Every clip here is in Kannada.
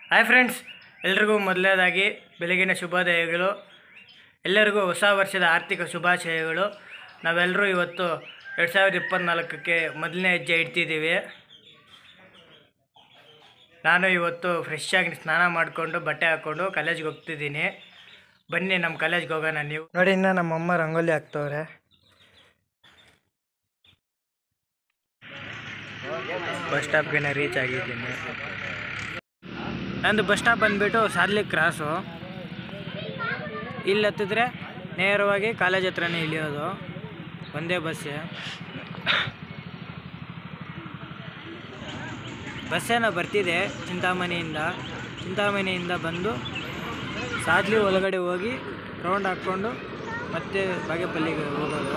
ಹಾಯ್ ಫ್ರೆಂಡ್ಸ್ ಎಲ್ರಿಗೂ ಮೊದಲನೇದಾಗಿ ಬೆಳಗಿನ ಶುಭೋದಯಗಳು ಎಲ್ಲರಿಗೂ ಹೊಸ ವರ್ಷದ ಆರ್ಥಿಕ ಶುಭಾಶಯಗಳು ನಾವೆಲ್ಲರೂ ಇವತ್ತು ಎರಡು ಸಾವಿರದ ಇಪ್ಪತ್ತ್ನಾಲ್ಕಕ್ಕೆ ಮೊದಲನೇ ಹೆಜ್ಜೆ ಇಡ್ತಿದ್ದೀವಿ ನಾನು ಇವತ್ತು ಫ್ರೆಶ್ ಆಗಿ ಸ್ನಾನ ಮಾಡಿಕೊಂಡು ಬಟ್ಟೆ ಹಾಕ್ಕೊಂಡು ಕಾಲೇಜ್ಗೆ ಹೋಗ್ತಿದ್ದೀನಿ ಬನ್ನಿ ನಮ್ಮ ಕಾಲೇಜ್ಗೆ ಹೋಗೋಣ ನೀವು ನೋಡಿ ಇನ್ನು ನಮ್ಮಮ್ಮ ರಂಗೋಲಿ ಹಾಕ್ತವ್ರೆ ಬಸ್ ಸ್ಟಾಪ್ಗೆ ರೀಚ್ ಆಗಿದ್ದೀನಿ ನಂದು ಬಸ್ ಸ್ಟಾಪ್ ಬಂದುಬಿಟ್ಟು ಸಾದ್ಲಿ ಕ್ರಾಸು ಇಲ್ಲಿ ಹತ್ತಿದ್ರೆ ನೇರವಾಗಿ ಕಾಲೇಜ್ ಹತ್ರನೇ ಇಳಿಯೋದು ಒಂದೇ ಬಸ್ಸೇ ಬಸ್ಸೇನೋ ಬರ್ತಿದೆ ಚಿಂತಾಮಣಿಯಿಂದ ಚಿಂತಾಮಣಿಯಿಂದ ಬಂದು ಸಾದ್ಲಿ ಒಳಗಡೆ ಹೋಗಿ ರೌಂಡ್ ಹಾಕ್ಕೊಂಡು ಮತ್ತೆ ಬಾಗೇಪಲ್ಲಿಗೆ ಹೋಗೋದು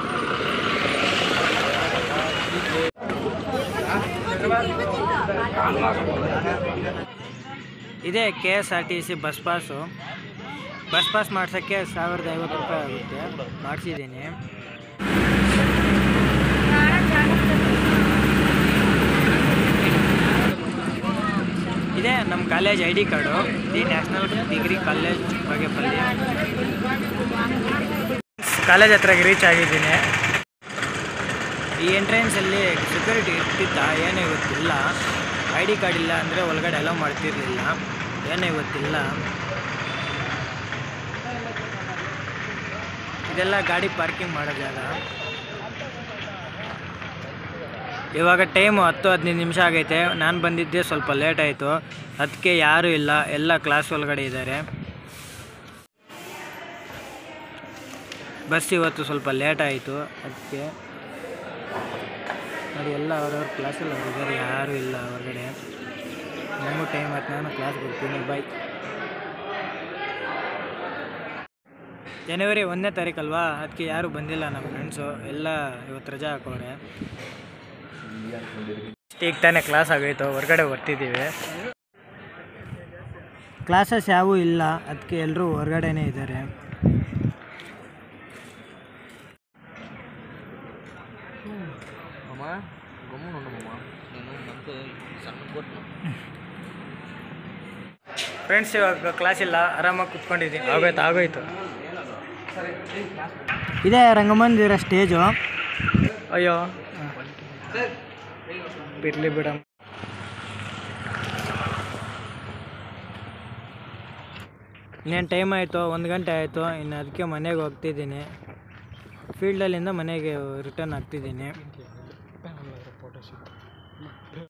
ಇದೇ K S R T C bus pass bus pass ಮಾಡ್ಸೋಕ್ಕೆ ಸಾವಿರದ ಐವತ್ತು ರೂಪಾಯಿ ಆಗುತ್ತೆ ಮಾಡಿಸಿದ್ದೀನಿ ಇದೇ ನಮ್ಮ college I D card the national degree college Bagepalli college ಹತ್ರಗೆ ರೀಚ್ ಆಗಿದ್ದೀನಿ ಈ ಎಂಟ್ರೆನ್ಸಲ್ಲಿ ಸೆಕ್ಯೂರಿಟಿ ಇರ್ತಿತ್ತ ಏನೋ ಗೊತ್ತಿಲ್ಲ ಐ ಡಿ ಕಾರ್ಡ್ ಇಲ್ಲ ಅಂದರೆ ಒಳಗಡೆ ಅಲೋ ಮಾಡ್ತಿರ್ಲಿಲ್ಲ ಏನೋ ಗೊತ್ತಿಲ್ಲ ಇದೆಲ್ಲ ಗಾಡಿ ಪಾರ್ಕಿಂಗ್ ಮಾಡೋ ಜಾಗ ಇವಾಗ ಟೈಮು ಹತ್ತು ಹದಿನೈದು ನಿಮಿಷ ಆಗೈತೆ ನಾನು ಬಂದಿದ್ದೆ ಸ್ವಲ್ಪ ಲೇಟ್ ಆಯಿತು ಅದಕ್ಕೆ ಯಾರೂ ಇಲ್ಲ ಎಲ್ಲ ಕ್ಲಾಸ್ ಒಳಗಡೆ ಇದ್ದಾರೆ ಬಸ್ ಇವತ್ತು ಸ್ವಲ್ಪ ಲೇಟ್ ಆಯಿತು ಅದಕ್ಕೆ ನೋಡಿ ಎಲ್ಲ ಅವ್ರವ್ರ ಕ್ಲಾಸಲ್ಲಿ ಅವ್ರು ಇದ್ದಾರೆ ಯಾರೂ ಇಲ್ಲ ಹೊರಗಡೆ ನಮಗೂ ಟೈಮ್ ಆಯ್ತು ನಾನು ಕ್ಲಾಸ್ಗೆ ಹೋಗ್ತೀನಿ ಬೈ ಜನವರಿ ಒಂದನೇ ತಾರೀಕಲ್ವಾ ಅದಕ್ಕೆ ಯಾರೂ ಬಂದಿಲ್ಲ ನಮ್ಮ ಫ್ರೆಂಡ್ಸು ಎಲ್ಲ ಇವತ್ತು ರಜಾ ಹಾಕೋರೆ ಈಗ ತಾನೇ ಕ್ಲಾಸ್ ಆಗೋಯ್ತು ಹೊರಗಡೆ ಬರ್ತಿದ್ದೀವಿ ಕ್ಲಾಸಸ್ ಯಾವೂ ಇಲ್ಲ ಅದಕ್ಕೆ ಎಲ್ಲರೂ ಹೊರಗಡೆನೇ ಇದ್ದಾರೆ మామ గమ్మున ఉండు మామ నేను మనకు సన్న కొట్టు ಫ್ರೆಂಡ್ಸ್ ಇವಾಗ ಕ್ಲಾಸ್ ಇಲ್ಲ ಆರಾಮಾಗಿ ಕುತ್ಕೊಂಡಿದ್ದೀನಿ ಆಗೋಯ್ತು ಆಗೋಯ್ತು ಇದೇ ರಂಗಮಂದಿರ ಸ್ಟೇಜು ಅಯ್ಯೋ ಬಿರ್ಲಿ ಬಿಡ ಇನ್ನೇನು ಟೈಮ್ ಆಯಿತು ಒಂದು ಗಂಟೆ ಆಯಿತು ಇನ್ನು ಅದಕ್ಕೆ ಮನೆಗೆ ಹೋಗ್ತಿದ್ದೀನಿ ಫೀಲ್ಡಲ್ಲಿಂದ ಮನೆಗೆ ರಿಟರ್ನ್ ಆಗ್ತಿದ್ದೀನಿ